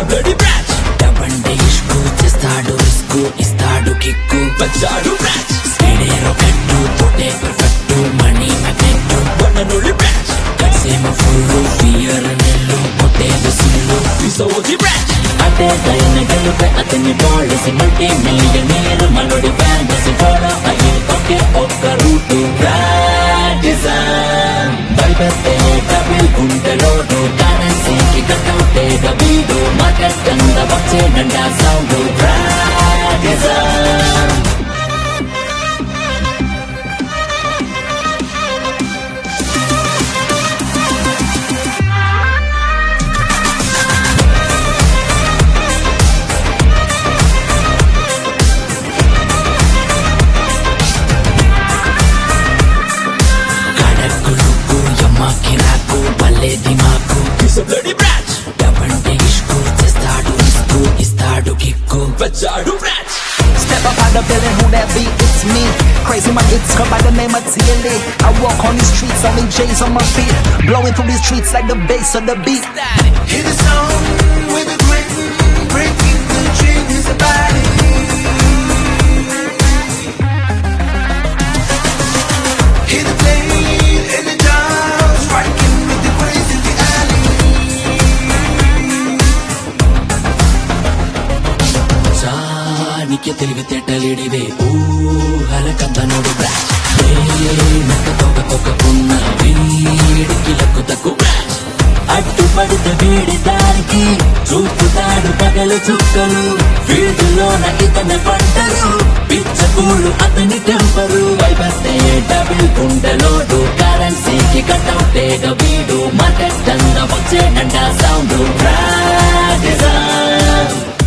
Bloody బ్రాచ్ డబండి ఇష్కు చేస్తాడు risk ఇస్తాడు kick వచ్చాడు బ్రాచ్ స్పీడేరో కట్టు తోటే పర్ఫెక్ట్ మనీ మ్యాగ్నెట్ వన్ననుడి బ్రాచ్ కట్సేమో ఫుల్ ఫియర్ నెల్లు కొట్టేది సుల్లు పిసోది బ్రాచ్ అటే దైన గెలుపే అతని పాలసీ మల్టీ మిలియనీర్ మనోడి ఫ్యాంటసీ ఫాలో అయ్యి ఒకే ఒక్క రూటు రాడిజన్ బైబెత్తే డబుల్ గుంటెలోడు కరెన్సీకి కట్టవుతే డబీడు మార్కెట్ కింద వచ్చే డండా సౌండ్ రాడిజన్ కడక్కు లుక్కు యమ్మకి రాకు భలే దిమాకు బ్లడీ బ్రాచ్ డబంటే ఇష్కు చేస్తాడు ఇస్కు ఇస్తాడు కిక్కు వచ్చాడు బ్రాచ్ Step up out the building, who that be? It's me. Crazy, my hits come by the name of TLA. I walk on these streets, only J's on my feet. Blowing through these streets like the bass of the beat. Hit the song with a grin, breaking the chain is a body. Hit the blade and the drum, striking with the grace in the alley. చానికి తెలివితేటలిడివే ఊహల కందనుడు బ్రాచ్ మెక్క తొక్క తొక్కకున్న వీడికి luck తక్కువ బ్రాచ్ అడ్డుపడితే వీడి దానికి చూపుతాడు పగలు చుక్కలు వీధిలోన ఇతని పంటలు పిచ్చకూళ్ళు అతని టెంపరు వైపస్తే డబుల్ గుండెలోడు కరెన్సీకి కట్టవుతే వీడు మార్కెట్ అంతా వచ్చే డండా సౌండ్